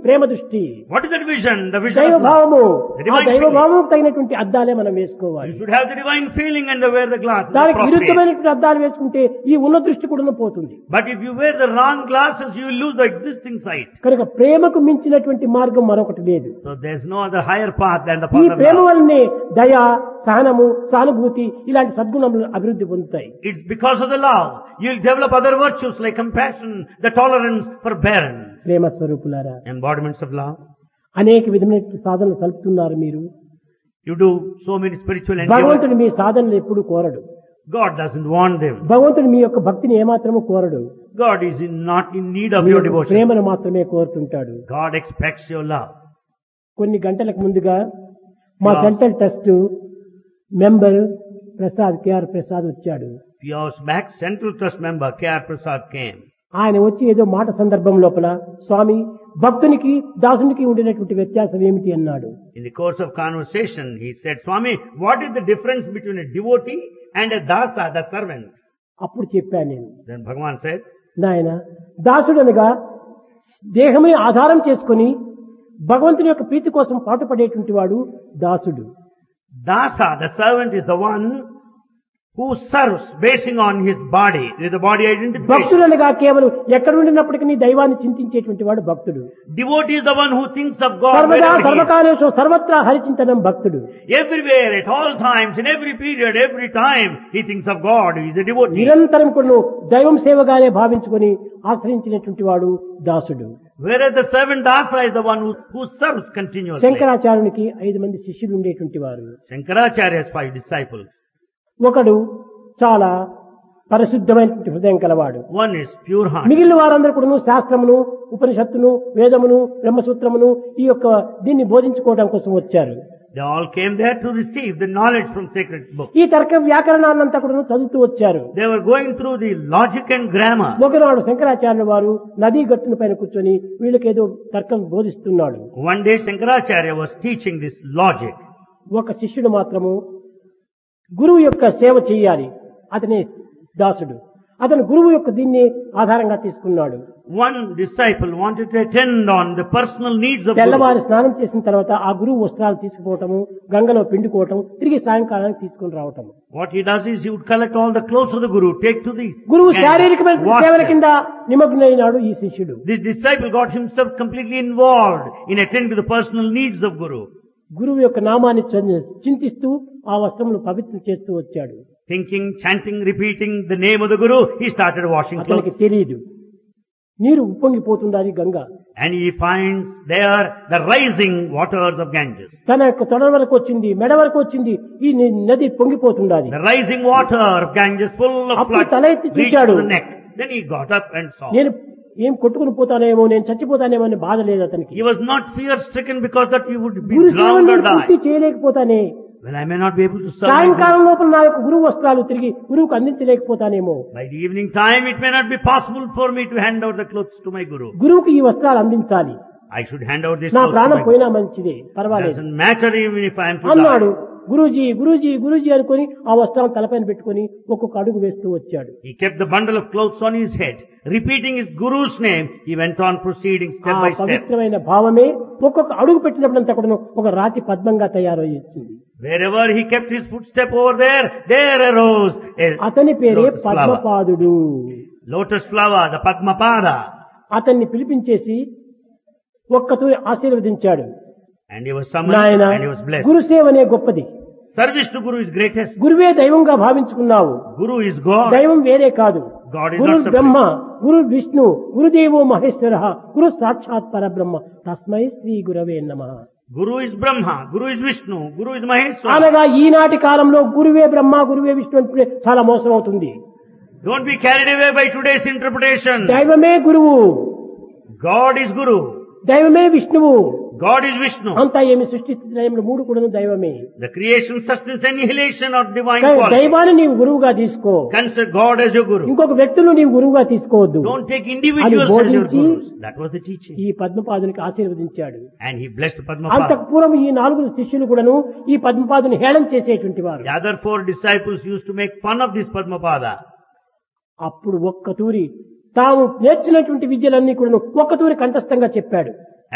ప్రేమ దృష్టి What is that vision? The vision దైవ of love. భావము The ఆ divine దైవ feeling. భావం తగినటువంటి అద్దాలే మనం వేసుకోవాలి You should have the divine feeling and wear the glasses. దానికి appropriate. విరుద్ధమైనటువంటి అద్దాలు వేసుకుంటే ఈ ఉన్న దృష్టి కూడా పోతుంది But if you wear the wrong glasses, you will lose the existing sight. కనుక ప్రేమకు మించినటువంటి మార్గం మరొకటి లేదు So there's no other higher path than the ఈ path of ప్రేమ love. వల్లనే దయ సహనము సానుభూతి ఇలాంటి సద్గుణములు అభివృద్ధి పొందుతాయి It's because of the love. You'll develop other virtues like compassion, the tolerance, forbearance, ప్రేమ స్వరూపులారా embodiments of love. అనేక విధమైన సాధనలు సలుపుతున్నారు మీరు You do so many spiritual endeavors. భగవంతుడు మీ సాధనలు ఎప్పుడు కోరడు God doesn't want them. భగవంతుడు మీ యొక్క భక్తిని ఏమాత్రము కోరడు God is in, not in need of me your యొక్క devotion. ప్రేమను మాత్రమే కోరుతుంటాడు God expects your love. కొన్ని గంటలకు ముందుగా మా Yeah. Central trust member Prasad K R Prasad వచ్చాడు Few hours back, Central Trust member K.R. Prasad came. ఆయన వచ్చి ఏదో మాట సందర్భం లోపల స్వామి భక్తునికి దాసునికి ఉండినటువంటి వ్యత్యాసం ఏమిటి అన్నాడు In the course of conversation, he said, Swami, what is the difference between a devotee and a dasa, the servant? అప్పుడు చెప్పాను నేను Then Bhagavan said, నాయన దాసుడు అనగా దేహమే ఆధారం చేసుకొని భగవంతుని యొక్క ప్రీతి కోసం పాటుపడేటువంటి వాడు దాసుడు Dasa, the servant, is the one who serves basing on his body, with the body identification. భక్తుడనగా కేవలం ఎక్కడ ఉండినప్పటికీ నీ చింతించేటువంటి వాడు భక్తుడు Devotee is the one who thinks of God సర్వదా wherever he is. సర్వకాలేశం సర్వత్రా హరిచింతనం భక్తుడు Everywhere, at all times, in every period, every time, he thinks of God. He is a devotee. నిరంతరం కూడా దైవం సేవగానే భావించుకొని ఆశ్రయించినటువంటి వాడు దాసుడు Whereas the servant Dasa is the one who, who serves continuously. శంకరాచార్యునికి ఐదు మంది శిష్యులు ఉండేటువంటి వారు Shankaracharya has five disciples. ఒకడు చాలా పరిశుద్ధమైనటువంటి హృదయం కలవాడు One is pure heart. మిగిలిన వారందరూ కూడా శాస్త్రమును ఉపనిషత్తును వేదమును బ్రహ్మసూత్రమును ఈ యొక్క దీన్ని బోధించుకోవడం కోసం వచ్చారు They all came there to receive the knowledge from sacred books. ఈ తర్క వ్యాకరణాన్నంతా కూడా చదువుతూ వచ్చారు They were going through the logic and grammar. ఒకనాడు శంకరాచార్యుల వారు నదీ గట్టున పైన కూర్చొని వీళ్ళకేదో తర్కం బోధిస్తున్నాడు One day Shankaracharya was teaching this logic. ఒక శిష్యుడు మాత్రము గురువు యొక్క సేవ చేయాలి అతనే దాసుడు అతను గురువు యొక్క దీన్ని ఆధారంగా తీసుకున్నాడు One disciple wanted to attend on the personal needs of Guru. తెల్లవారి స్నానం చేసిన తర్వాత ఆ గురువు వస్త్రాలు తీసుకుపోవటము గంగలో పిండుకోవటం తిరిగి సాయంకాలానికి తీసుకుని రావటం What he does is he would collect all the clothes of the Guru, take to the గురువు and శారీరకమైన wash సేవల them. కింద నిమగ్నైనాడు ఈ శిష్యుడు This disciple got himself completely involved in attending to the personal needs of Guru. గురువు యొక్క నామాన్ని చ- చింతిస్తూ ఆ వస్త్రమును పవిత్రం చేస్తూ వచ్చాడు Thinking, chanting, repeating the name of the Guru, he started washing అతనికి clothes. తెలియదు నీరు ఉప్పొంగిపోతుండాలి Ganga And he finds there the rising waters of Ganges. తన యొక్క తొడ వరకు వచ్చింది మెడ వరకు వచ్చింది ఈ ని- నది పొంగిపోతుండాలి The rising water of Ganges full of అప్పుడు floods తల ఎత్తి reached చూశాడు. to the neck. Then he got up and saw. నేను ఏం కొట్టుకుని పోతానేమో నేను చచ్చిపోతానేమో అని బాధ లేదు అతనికి He was not fear stricken because that he would be Guru drowned or సేవను పూర్తి die. చేయలేకపోతానే Well, I may not be able to serve. my Guru. సాయంకాలం లోపల నా యొక్క గురువు వస్త్రాలు తిరిగి గురువుకు అందించలేకపోతానేమో By the evening time, it may not be possible for me to hand out the clothes to my Guru. గురువుకి ఈ వస్త్రాలు అందించాలి I should hand out these నా clothes to ప్రాణం my Guru. పోయినా మంచిదే పర్వాలేదు Doesn't matter even if I am to అన్నాడు die. గురూజీ గురూజీ గురూజీ అనుకొని ఆ వస్త్రాలను తలపైన పెట్టుకొని ఒక్కొక్క అడుగు వేస్తూ వచ్చాడు He kept the bundle of clothes on his head. Repeating his Guru's name, he went on proceeding ఆ step by step. పవిత్రమైన భావమే ఒక్కొక్క అడుగు పెట్టినప్పుడంతా కూడా ఒక రాతి పద్మంగా తయారయ్యింది Wherever he kept his footstep over there, there arose a అతని పేరే lotus flower. పద్మపాదుడు Lotus flower, the Padmapada. అతన్ని పిలిపించేసి ఒక్కతూరి ఆశీర్వదించాడు And he was summoned నాయన and he was blessed. గురుసేవనే గొప్పది Service to Guru is greatest. గురువే దైవంగా భావించుకున్నావు Guru is God. దైవం వేరే కాదు God is Guru not separate. బ్రహ్మ గురు విష్ణు గురుదేవో మహేశ్వర గురు సాక్షాత్ పరబ్రహ్మ తస్మై శ్రీ గురవే నమ Guru is Brahma, Guru is Vishnu, Guru is Maheshwara. అనగా ఈనాటి కాలంలో గురువే బ్రహ్మ గురువే విష్ణు అంటే చాలా మోసం అవుతుంది Don't be carried away by today's interpretation. దైవమే గురువు God is Guru. దైవమే విష్ణువు God is Vishnu. అంతా ఏమి సృష్టిస్తున్న మూడు కూడా దైవమే The creation, sustenance, annihilation are divine కానీ qualities. దైవాన్ని నీవు గురువుగా తీసుకో Consider God as your Guru. ఇంకొక వ్యక్తులు నీవు గురువుగా తీసుకోవద్దు Don't take individuals as your బోధించి Gurus. That was the teaching. ఈ పద్మపాదునికి ఆశీర్వదించాడు And he blessed అంతకు Padmapada. పూర్వం ఈ నాలుగు శిష్యులు కూడాను ఈ పద్మపాదుని హేళన చేసేటువంటి వారు The other four disciples used to make fun of this Padmapada. అప్పుడు ఒక్క తూరి తాము నేర్చినటువంటి విద్యలన్నీ కూడా ఒక్క తూరి కంఠస్థంగా చెప్పాడు